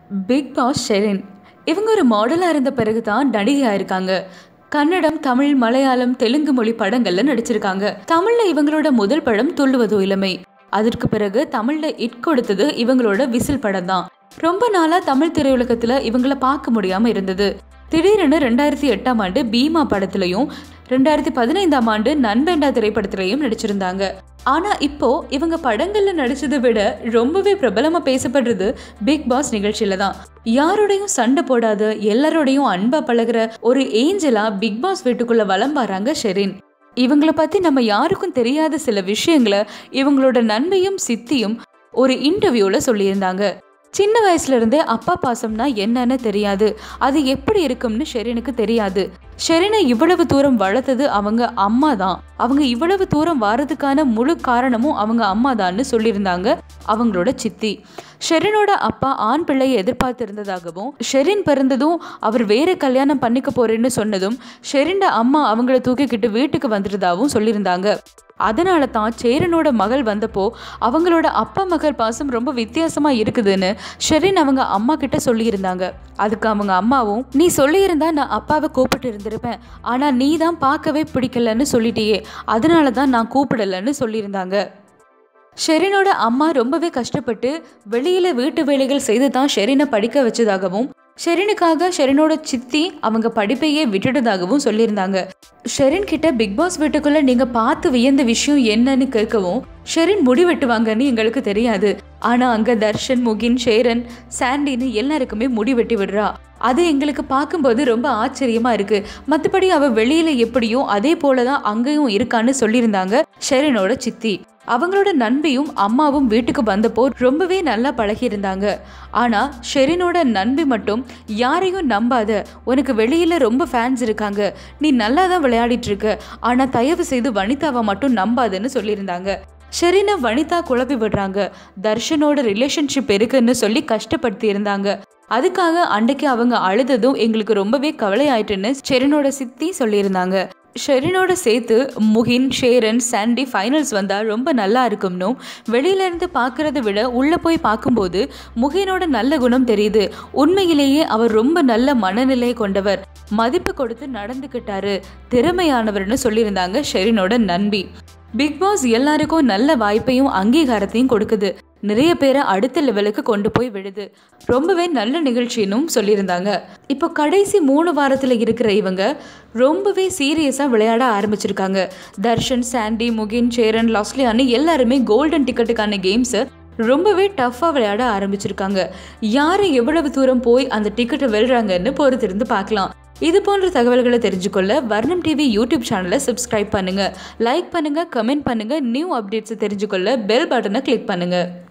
big pass Sherin இவங்க ஒரு மாடலாக இருந்த பிறகு தான் நடிகையாக இருக்காங்க கன்னடம் தமிழ் மலையாளம் தெலுங்கு மொழி படங்கள்ல நடிச்சிருக்காங்க தமிழ்ல இவங்களோட முதல் படம் துள்ளுவதோ இளமை அதற்கு பிறகு தமிழ்ல இட் கொடுத்தது இவங்களோட விசில் படம் தான் ரொம்ப நாளா தமிழ் திரையுலகத்துல இவங்கள பார்க்க முடியாம இருந்தது திடீரென ரெண்டாயிரத்தி எட்டாம் ஆண்டு பீமா படத்துலயும் ரெண்டாயிரத்தி பதினைந்தாம் ஆண்டு நண்பேண்டா திரைப்படத்திலையும் நடிச்சிருந்தாங்க ஆனா இப்போ இவங்க படங்கள்ல நடிச்சதை விட ரொம்பவே பிரபலமா பேசப்படுறது பிக் பாஸ் நிகழ்ச்சியில தான் யாரோடையும் சண்டை போடாத எல்லாரோடையும் அன்பா பழகுற ஒரு ஏஞ்சலா பிக் பாஸ் வீட்டுக்குள்ள வலம் வராங்க ஷெரின் இவங்கள பத்தி நம்ம யாருக்கும் தெரியாத சில விஷயங்களை இவங்களோட நன்மையும் சித்தியும் ஒரு இன்டர்வியூல சொல்லியிருந்தாங்க சின்ன வயசுல இருந்தே அப்பா பாசம்னா என்னன்னு தெரியாது அது எப்படி இருக்கும்னு ஷெரினுக்கு தெரியாது ஷெரினை இவ்வளவு தூரம் வளர்த்தது அவங்க அம்மா தான் அவங்க இவ்வளவு தூரம் வாரதுக்கான முழு காரணமும் அவங்க அம்மா தான்னு சொல்லியிருந்தாங்க அவங்களோட சித்தி ஷெரினோட அப்பா ஆண் பிள்ளையை எதிர்பார்த்திருந்ததாகவும் ஷெரின் பிறந்ததும் அவர் வேற கல்யாணம் பண்ணிக்க போறேன்னு சொன்னதும் ஷெரின்ட அம்மா அவங்கள தூக்கிக்கிட்டு வீட்டுக்கு வந்துட்டதாகவும் சொல்லியிருந்தாங்க அதனால தான் சேரனோட மகள் வந்தப்போ அவங்களோட அப்பா மகள் பாசம் ரொம்ப வித்தியாசமா இருக்குதுன்னு ஷெரின் அவங்க அம்மா கிட்ட சொல்லியிருந்தாங்க அதுக்கு அவங்க அம்மாவும் நீ சொல்லியிருந்தா நான் அப்பாவை கூப்பிட்டு இருந்திருப்பேன் ஆனா நீ தான் பார்க்கவே பிடிக்கலன்னு சொல்லிட்டியே அதனால தான் நான் கூப்பிடலன்னு சொல்லியிருந்தாங்க ஷெரினோட அம்மா ரொம்பவே கஷ்டப்பட்டு வெளியில வீட்டு வேலைகள் செய்து தான் ஷெரினை படிக்க வச்சதாகவும் ஷெரினுக்காக ஷெரினோட சித்தி அவங்க படிப்பையே விட்டுட்டதாகவும் சொல்லியிருந்தாங்க ஷெரின் கிட்ட பிக் பாஸ் வீட்டுக்குள்ள நீங்க பார்த்து வியந்த விஷயம் என்னன்னு கேட்கவும் ஷெரின் முடி வெட்டுவாங்கன்னு எங்களுக்கு தெரியாது ஆனா அங்க தர்ஷன் முகின் ஷேரன் சாண்டின்னு எல்லாருக்குமே முடி வெட்டி விடுறா அது எங்களுக்கு பார்க்கும்போது ரொம்ப ஆச்சரியமா இருக்கு மற்றபடி அவ வெளியில எப்படியோ அதே போலதான் அங்கேயும் இருக்கான்னு சொல்லியிருந்தாங்க ஷெரினோட சித்தி அவங்களோட நண்பியும் அம்மாவும் வீட்டுக்கு வந்தப்போ ரொம்பவே நல்லா பழகியிருந்தாங்க ஆனா ஷெரினோட நண்பி மட்டும் யாரையும் நம்பாத உனக்கு வெளியில ரொம்ப ஃபேன்ஸ் இருக்காங்க நீ நல்லா தான் விளையாடிட்டு இருக்க ஆனா தயவு செய்து வனிதாவை மட்டும் நம்பாதுன்னு சொல்லியிருந்தாங்க ஷெரினை வனிதா குழப்பி விடுறாங்க தர்ஷனோட ரிலேஷன்ஷிப் இருக்குன்னு சொல்லி கஷ்டப்படுத்தி இருந்தாங்க அதுக்காக அன்றைக்கு அவங்க அழுததும் எங்களுக்கு ரொம்பவே கவலை ஆயிட்டுன்னு ஷெரினோட சித்தி சொல்லியிருந்தாங்க ஷெரினோட சேர்த்து முகின் ஷேரன் சாண்டி ஃபைனல்ஸ் வந்தால் ரொம்ப நல்லா இருக்கும்னும் வெளியில இருந்து பார்க்கறத விட உள்ளே போய் பார்க்கும்போது முகினோட நல்ல குணம் தெரியுது உண்மையிலேயே அவர் ரொம்ப நல்ல மனநிலை கொண்டவர் மதிப்பு கொடுத்து நடந்துக்கிட்டாரு திறமையானவர்னு சொல்லியிருந்தாங்க ஷெரினோட நண்பி பிக் பாஸ் எல்லாருக்கும் நல்ல வாய்ப்பையும் அங்கீகாரத்தையும் கொடுக்குது நிறைய பேரை அடுத்த லெவலுக்கு கொண்டு போய் விடுது ரொம்பவே நல்ல நிகழ்ச்சின்னும் சொல்லியிருந்தாங்க இப்போ கடைசி மூணு வாரத்தில் இருக்கிற இவங்க ரொம்பவே சீரியஸாக விளையாட ஆரம்பிச்சிருக்காங்க தர்ஷன் சாண்டி முகின் சேரன் லாஸ்லியான்னு எல்லாருமே கோல்டன் டிக்கெட்டுக்கான கேம்ஸை ரொம்பவே டஃப்பாக விளையாட ஆரம்பிச்சிருக்காங்க யார் எவ்வளவு தூரம் போய் அந்த டிக்கெட்டை வெல்றாங்கன்னு பொறுத்திருந்து பார்க்கலாம் இது போன்ற தகவல்களை தெரிஞ்சுக்கொள்ள வர்ணம் டிவி யூடியூப் சேனலை சப்ஸ்கிரைப் பண்ணுங்க லைக் பண்ணுங்க கமெண்ட் பண்ணுங்க நியூ அப்டேட்ஸை தெரிஞ்சுக்கொள்ள பெல் பட்டனை கிளிக் பண்ணுங்க